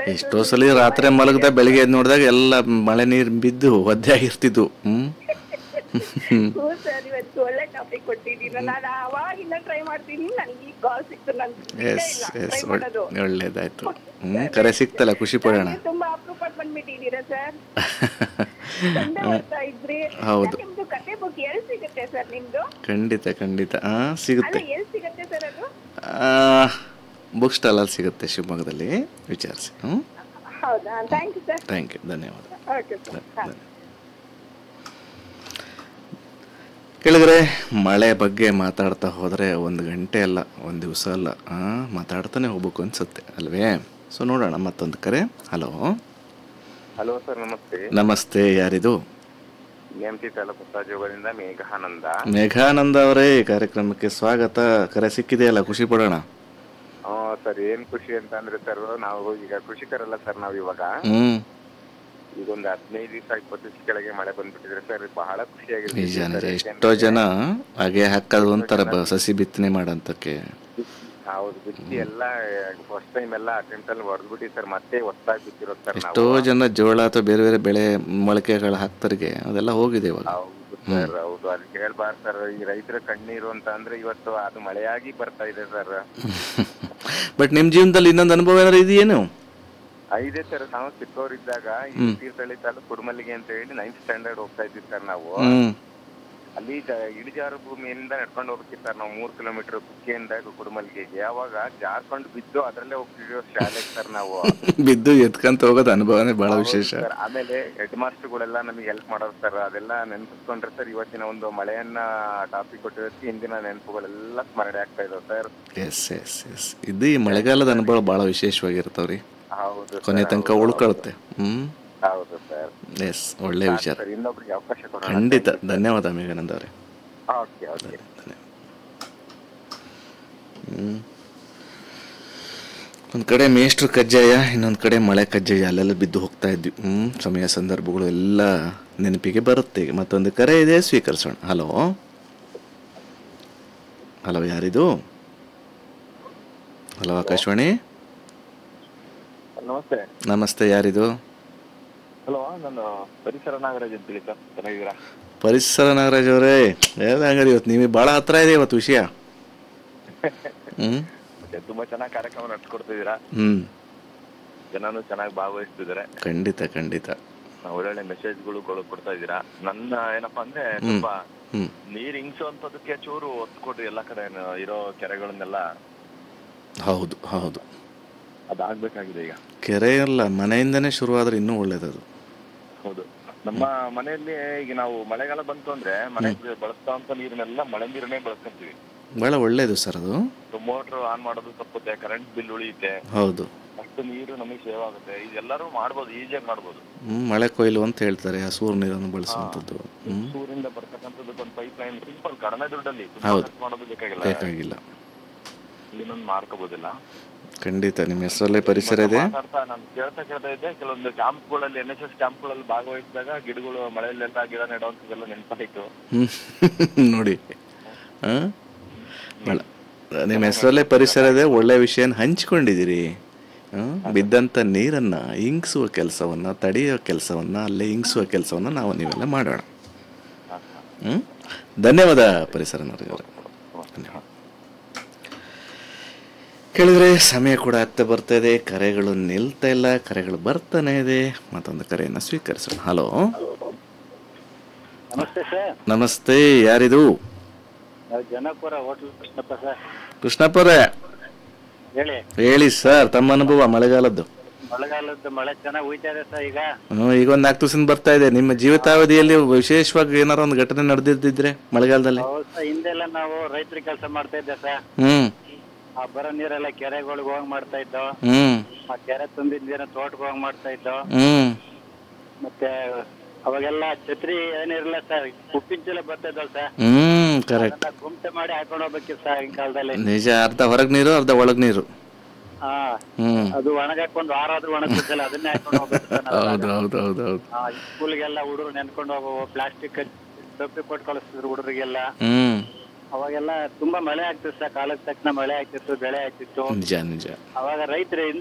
ಮಳೆ ಎಷ್ಟೋ ಸಲ ರಾತ್ರಿ ಮಲಗದ ಬೆಳಿಗ್ಗೆ ಎದ್ದು ನೋಡಿದಾಗ ಎಲ್ಲ ಮಳೆ ನೀರು ಬಿದ್ದು ಒದ್ದೆ ಆಗಿರ್ತಿದ್ವು ಹ್ಮ್ ಹ್ಞೂ ಸರ್ ಇವತ್ತು ಒಳ್ಳೆ ಟಾಪಿಕ್ ಕೊಟ್ಟಿದ್ದೀರ ನಾನು ಅವಾಗಿಂದ ಟ್ರೈ ಮಾಡ್ತೀನಿ ನನಗೆ ಈ ಕಾಲ್ ಸಿಕ್ತು ನನ್ಗೆ ಎಸ್ ಇಲ್ಲ ಎಸ್ ಟ್ರೈ ಮಾಡೋದು ಒಳ್ಳೇದಾಯ್ತು ಹ್ಮ್ ಕರೆ ಸಿಕ್ತಲ್ಲ ಖುಷಿ ಪಡೋಣ ನೀವು ತುಂಬಾ ಅಪರೂಪಕ್ಕೆ ಬಂದ್ಬಿಟ್ಟಿದ್ದೀರಾ ಸರ್ ಸಂಡೆ ಓದ್ತಾ ಇದ್ರಿ ಹೌದು. ನಾನ್ ನಿಮ್ದು ಕತೆ ಬುಕ್ ಎಲ್ಲಿ ಸಿಗುತ್ತೆ ಸರ್ ನಿಮ್ದು ಖಂಡಿತ ಖಂಡಿತ ಹಾ ಅಲ್ಲ ಸಿಗುತ್ತೆ ಎಲ್ಲಿ ಸಿಗುತ್ತೆ ಸರ್ ಅದು ಬುಕ್ ಸ್ಟಾಲಲ್ಲಿ ಸಿಗುತ್ತೆ ಶಿವಮೊಗ್ಗದಲ್ಲಿ ವಿಚಾರಿಸಿ ಹ್ಞೂ ಹೌದಾ thank you sir thank you ಧನ್ಯವಾದ ಓಕೆ ಸರ್ ಹಾಂ ಕೇಳಿದ್ರೆ ಮಳೆ ಬಗ್ಗೆ ಮಾತಾಡ್ತಾ ಹೋದರೆ ಒಂದು ಗಂಟೆ ಅಲ್ಲ ಒಂದು ದಿವಸ ಅಲ್ಲ ಆ, ಮಾತಾಡ್ತಾನೆ ಹೋಗ್ಬೇಕು ಅನ್ಸುತ್ತೆ ಅಲ್ವೇ ಸೊ ನೋಡೋಣ ಮತ್ತೊಂದು ಕರೆ ಹಲೋ ಹಲೋ ಸರ್ ನಮಸ್ತೆ ನಮಸ್ತೆ ಯಾರಿದು ನೇಮತಿ ತಾಲೂಕು ಸಹಜೋಗದಿಂದ ಮೇಘಾನಂದ ಮೇಘಾನಂದ ಅವರೇ ಕಾರ್ಯಕ್ರಮಕ್ಕೆ ಸ್ವಾಗತ ಕರೆ ಸಿಕ್ಕಿದೆಯಲ್ಲ ಖುಷಿ ಪಡೋಣ ಆ, ಸರ್ ಏನ್ ಖುಷಿ ಅಂತ ಅಂದ್ರೆ ಸರ್ ನಾವು ಈಗ ಕೃಷಿಕರಲ್ಲ ಸರ್ ನಾವು ಇವಾಗ ಹ್ಮ್ ಈಗ ಒಂದು ಹದಿನೈದು ದಿವಸ ಇಪ್ಪತ್ತು ದಿವಸ ಕೆಳಗೆ ಮಳೆ ಬಂದ್ಬಿಟ್ಟಿದ್ರೆ ಸರ್ ಬಹಳ ಖುಷಿಯಾಗಿದೆ ನಿಜ ನಿಜ ಎಷ್ಟೋ ಜನ ಹಾಗೆ ಹಾಕೋದು ಒಂಥರ ಬ- ಸಸಿ ಬಿತ್ತನೆ ಮಾಡಂತಕ್ಕೆ ಹೌದು ಬಿತ್ತಿ ಎಲ್ಲ ಫಸ್ಟ್ ಟೈಮ್ ಎಲ್ಲ ಅಟೆಂಪ್ಟ್ ಅಲ್ಲಿ ಹೊಡೆದ್ಬಿಟ್ಟು ಸರ್ ಮತ್ತೆ ಹೊಸದಾಗಿ ಬಿತ್ತಿರೋದು ಸರ್ ಎಷ್ಟೋ ನಾವು ಜನ ಜೋಳ ಅಥವಾ ಬೇರೆ ಬೇರೆ ಬೆಳೆ ಮೊಳಕೆಗಳು ಹಾಕ್ತಾರಿಗೆ ಅದೆಲ್ಲ ಹೋಗಿದೆ ಇವಾಗ ಹೌದು ಸರ್ ಹೌದು ಅದಕ್ಕೆ ಹೇಳ್ಬಾರ್ದು ಸರ್ ಈ ರೈತರ ಕಣ್ಣೀರು ಅಂತ ಅಂದ್ರೆ ಇವತ್ತು ಅದು ಮಳೆಯಾಗಿ ಬರ್ತಾ ಇದೆ ಸರ್ ಬಟ್ ನಿಮ್ ಜೀವನದಲ್ಲಿ ಇನ್ನೊಂದು ಅನುಭವ ಏನಾದ್ರು ಇದೆಯೇನು ಐದೇ ಸರ್ ನಾವು ಚಿಕ್ಕವರಿದ್ದಾಗ ಈ ತೀರ್ಥಹಳ್ಳಿ ತಾಲೂಕು ಕುಡುಮಲ್ಲಿಗೆ ಅಂತ ಹೇಳಿ ನೈನ್ತ್ ಸ್ಟ್ಯಾಂಡರ್ಡ್ ಹೋಗ್ತಾ ಇದ್ವಿ ಸರ್ ನಾವು ಹ್ಮ್ ಅಲ್ಲಿ ಜ- ಇಳಿಜಾರು ಭೂಮಿಯಿಂದ ನಡ್ಕೊಂಡು ಹೋಗ್ತಿತ್ತು ಸರ್ ನಾವು ಮೂರ್ ಕಿಲೋಮೀಟರ್ ಕುಕ್ಕೆಯಿಂದ ಕುಡುಮಲ್ಲಿಗೆಗೆ ಯಾವಾಗ ಜಾರ್ಕೊಂಡು ಬಿದ್ದು ಅದ್ರಲ್ಲೇ ಹೋಗ್ತಿದ್ವಿ ಶಾಲೆಗೆ ಸರ್ ನಾವು ಬಿದ್ದು ಎತ್ಕಂತ ಹೋಗೋದು ಅನುಭವನೇ ಬಹಳ ವಿಶೇಷ ಸರ್ ಆಮೇಲೆ ಹೆಡ್ ಮಾಸ್ಟರ್ಗಳೆಲ್ಲ ನಮಗೆ ಹೆಲ್ಪ್ ಮಾಡೋರು ಸರ್ ಅದೆಲ್ಲ ನೆನ್ಪಿಸ್ಕೊಂಡ್ರೆ ಸರ್ ಇವತ್ತಿನ ಒಂದು ಮಳೆಯನ್ನ ಟಾಪಿಕ್ ಕೊಟ್ಟಿರೋದಕ್ಕೆ ಹಿಂದಿನ ನೆನಪುಗಳೆಲ್ಲ ಸ್ಮರಣೆ ಆಗ್ತಾ ಇದಾವೆ ಸರ್ ಎಸ್ ಎಸ್ ಎಸ್ ಇದು ಈ ಮಳೆಗಾಲದ ಅನುಭವ ಬಹಳ ವಿಶೇಷವಾಗಿರ್ತಾವ್ರಿ ಹೌದು ಕೊನೆ sir, ತನಕ ಹೌದು, ಉಳ್ಕೊಳುತ್ತೆ ಹ್ಮ್ ಹೌದು ಸರ್ ಎಸ್ ಒಳ್ಳೆ ವಿಚಾರ ಸರ್ ಇನ್ನೊಬ್ರಿಗೆ ಅವಕಾಶ ಕೊಡೋಣ ಖಂಡಿತ ಧನ್ಯವಾದ ಮೇಘಾನಂದ ಅವರೇ ಓಕೆ ಓಕೆ ಹ್ಮ್ ಒಂದು ಕಡೆ ಮೇಷ್ಟ್ರ ಕಜ್ಜಾಯ ಇನ್ನೊಂದು ಕಡೆ ಮಳೆ ಕಜ್ಜಾಯ ಅಲ್ಲೆಲ್ಲ ಬಿದ್ದು ಹೋಗ್ತಾ ಇದ್ವಿ ಹ್ಮ್ ಸಮಯ ಸಂದರ್ಭಗಳು ಎಲ್ಲ ನೆನಪಿಗೆ ಬರುತ್ತೆ ಈಗ ಮತ್ತೊಂದು ಕರೆ ಇದೆ ಸ್ವೀಕರಿಸೋಣ ಹಲೋ ಹಲೋ ಯಾರಿದು ಹಲೋ ಆಕಾಶವಾಣಿ ನಮಸ್ತೆ ನಮಸ್ತೆ ಯಾರಿದು ಹಲೋ ನಾನು ಪರಿಸರ ನಾಗರಾಜ್ ಅಂತ ಹೇಳಿ ಸರ್ ಚೆನ್ನಾಗಿದ್ದೀರಾ ಪರಿಸರ ನಾಗರಾಜ್ ಅವರೇ ಹೇಳ್ದಂಗಾರಿ ಇವತ್ತು ನಿಮಗೆ ಭಾಳ ಹತ್ರ ಇದೆ ಇವತ್ತು ವಿಷಯ ಹ್ಮ್ ಮತ್ತೆ ತುಂಬಾ ಚೆನ್ನಾಗಿ ಕಾರ್ಯಕ್ರಮ ನಡ್ಸ್ಕೊಡ್ತಿದ್ದೀರಾ ಹ್ಮ್ ಜನನು ಚೆನ್ನಾಗಿ ಭಾಗವಹಿಸ್ತಿದ್ದಾರೆ ಖಂಡಿತ ಖಂಡಿತ ಒಳ್ಳೊಳ್ಳೆ ಮೆಸೇಜ್ಗಳು ಕೊಡ್ತಾ ಇದ್ದೀರಾ ನನ್ನ ಏನಪ್ಪಾ ಅಂದ್ರೆ ಸ್ವಲ್ಪ ಹ್ಮ್ ನೀರ್ ಹಿಂಗ್ಸೋಂಥದಕ್ಕೆ ಚೂರು ಒತ್ತು ಕೊಡ್ರಿ ಎಲ್ಲಾ ಕಡೆ ಇರೋ ಕೆರೆಗಳನ್ನೆಲ್ಲ ಹೌದು ಹೌದು ಅದಾಗ್ಬೇಕಾಗಿದೆ ಈಗ ಕೆರೆ ಅಲ್ಲ ಮನೆಯಿಂದನೇ ಶುರುವಾದ್ರೆ ಇನ್ನೂ ಒಳ್ಳೇದದು ಹೌದು ನಮ್ಮ ಮನೆಯಲ್ಲಿ ಈಗ ನಾವು ಮಳೆಗಾಲ ಬಂತು ಅಂದ್ರೆ ಮನೆಗೆ ಬಳಸ್ತಾವಂತ ನೀರನ್ನೆಲ್ಲ ಮಳೆ ನೀರನ್ನೇ ಬಳಸ್ಕೊಂತೀವಿ ಭಾಳ ಒಳ್ಳೇದು ಸರ್ ಅದು ಮೋಟರ್ ಆನ್ ಮಾಡೋದು ತಪ್ಪುತ್ತೆ ಕರೆಂಟ್ ಬಿಲ್ ಉಳಿಯುತ್ತೆ ಹೌದು ಅಷ್ಟು ನೀರು ನಮಗೆ ಸೇವ್ ಆಗುತ್ತೆ ಇದೆಲ್ಲರೂ ಮಾಡ್ಬೋದು ಈಸಿಯಾಗಿ ಮಾಡ್ಬೋದು ಹ್ಮ್, ಮಳೆ ಕೊಯ್ಲು ಅಂತ ಹೇಳ್ತಾರೆ ಆ ಸೂರು ನೀರನ್ನು ಬಳಸುವಂಥದ್ದು ಹ್ಮ್ ಸೂರಿಂದ ಬರ್ತಕ್ಕಂಥದ್ದು ಒಂದು ಪೈಪ್ ಲೈನ್ ಸಿಂಪಲ್ ಕಡಿಮೆ ದುಡ್ಡಲ್ಲಿ ತುಂಬಾ ಹೌದು. ಖರ್ಚು ಮಾಡೋದು ಬೇಕಾಗಿಲ್ಲ ಬೇಕಾಗಿಲ್ಲ ಇನ್ನೊಂದು ಮಾಡ್ಕೋಬೋದಿಲ್ಲ ಖಂಡಿತ ನಿಮ್ಮ ಹೆಸರಲ್ಲೇ ಪರಿಸರ ಇದೆ ಮಾತಾಡ್ತಾ ನಾನು ಕೇಳ್ತಾ ಕೇಳ್ತಾ ಇದ್ದೆ ಕೆಲವೊಂದು ಕ್ಯಾಂಪ್ಗಳಲ್ಲಿ ಎನ್ ಎಸ್ ಎಸ್ ಕ್ಯಾಂಪ್ಗಳಲ್ಲಿ ಭಾಗವಹಿಸಿದಾಗ ಗಿಡಗಳು ಮಳೆಯಲ್ಲೆಲ್ಲ ಗಿಡ ನೆಡುವಂಥದ್ದೆಲ್ಲ ನೆನಪಾಯ್ತು ಹ್ಮ್ ನೋಡಿ ಆ? ಭಾಳ ನಿಮ್ಮ ಹೆಸರಲ್ಲೇ ಪರಿಸರ ಇದೆ ಒಳ್ಳೆ ವಿಷಯನ ಹಂಚ್ಕೊಂಡಿದ್ದೀರಿ ಆ? ಬಿದ್ದಂಥ ನೀರನ್ನು ಇಂಗಿಸುವ ಕೆಲಸವನ್ನು ತಡೆಯೋ ಕೆಲಸವನ್ನು ಅಲ್ಲೇ ಇಂಗಿಸುವ ಕೆಲಸವನ್ನು ನಾವು ನೀವೆಲ್ಲ ಮಾಡೋಣ ಹ್ಮ್ ಧನ್ಯವಾದ ಪರಿಸರ ಅವರೇ ಧನ್ಯವಾದ ಕೇಳಿದ್ರೆ ಸಮಯ ಕೂಡ ಆಗ್ತಾ ಬರ್ತಾ ಇದೆ ಕರೆಗಳು ನಿಲ್ತಾ ಇಲ್ಲ ಕರೆಗಳು ಬರ್ತಾನೆ ಇದೆ ಮತ್ತೊಂದು ಕರೆಯನ್ನು ಸ್ವೀಕರಿಸೋಣ ಹಲೋ ನಮಸ್ತೆ ಸರ್ ನಮಸ್ತೆ ಯಾರಿದು ನಾವು ಜನಪುರ ಹೋಟ್ಲ್ ಕೃಷ್ಣಪ್ಪ ಸರ್ ಕೃಷ್ಣಪ್ಪರೇ ಹೇಳಿ ಹೇಳಿ ಸರ್ ತಮ್ಮ ಅನುಭವ ಮಳೆಗಾಲದ್ದು ಮಳೆಗಾಲದ ಮಳೆ ಚೆನ್ನಾಗಿ ಹೋಯ್ತಾ ಇದೆ ಸರ್ ಈಗ ಹ್ಮ್, ಈಗ ಒಂದು ನಾಲ್ಕು ದಿವಸ ಬರ್ತಾ ಇದೆ ನಿಮ್ಮ ಜೀವಿತಾವಧಿಯಲ್ಲಿ ವಿಶೇಷವಾಗಿ ಏನಾರ ಒಂದು ಘಟನೆ ನಡೆದಿದ್ದಿದ್ರೆ ಮಳೆಗಾಲದಲ್ಲಿ ಹೌದು ಸರ್ ಹಿಂದೆಲ್ಲ ನಾವು ರೈತರ ಕೆಲಸ ಮಾಡ್ತಾ ಇದ್ದೆ ಸರ್ ಹ್ಮ್ ಆ ಬರೋ ನೀರೆಲ್ಲ ಕೆರೆಗಳಿಗೆ ಹೋಗಿ ಮಾಡ್ತಾ ಇದ್ದೋ ಹ್ಮ್ ಆ ಕೆರೆ ತುಂಬಿದ ನೀರ ತೋಟಕ್ಕೆ ಹೋಗಿ ಮಾಡ್ತಾ ಇದ್ದೋ ಹ್ಮ್ ಮತ್ತೆ ಅವಾಗೆಲ್ಲ ಛತ್ರಿ ಏನಿರಲ್ಲ ಸರ್ ಉಪ್ಪಿನ ಚೀಲ ಬರ್ತಾ ಇದ್ದವ್ ಸರ್ ಹ್ಮ್ ಕರೆಕ್ಟ್ ಅದನ್ನ ಗುಂಪೆ ಮಾಡಿ ಹಾಕೊಂಡು ಹೋಗ್ಬೇಕಿತ್ತು ಸರ್ ಆಗಿನ ಕಾಲದಲ್ಲಿ ನಿಜ ಅರ್ಧ ಹೊರಗ್ ನೀರು ಅರ್ಧ ಒಳಗ್ ನೀರು ಹಾ ಹ್ಮ್ ಅದು ಒಣಗಕ್ಕೆ ಒಂದು ವಾರ ಆದ್ರೂ ಒಣಗ್ತಿದ್ದಲ್ಲ ಅದನ್ನೇ ಹಾಕೊಂಡು ಹೋಗ್ಬೇಕು ಸರ್ ನಾವು. ಹೌದು ಹೌದು ಹೌದು ಹೌದು ಆ, ಸ್ಕೂಲ್ಗೆಲ್ಲ ಹುಡುಗರು ನೆನ್ಕೊಂಡು ಹೋಗೋ ಪ್ಲಾಸ್ಟಿಕ್ ಟೊಪ್ಪಿ ಕೊಟ್ಟು ಕಳಿಸ್ತಿದ್ರು ಹುಡುಗರಿಗೆಲ್ಲ ಹ್ಮ್ ಅವಾಗೆಲ್ಲ ತುಂಬಾ ಮಳೆ ಆಗ್ತಿತ್ತು ಸರ್ ಕಾಲಕ್ಕೆ ತಕ್ಕನ ಮಳೆ ಆಗ್ತಿತ್ತು ಬೆಳೆ ಆಗ್ತಿತ್ತು ನಿಜ ನಿಜ ಅವಾಗ ರೈತರು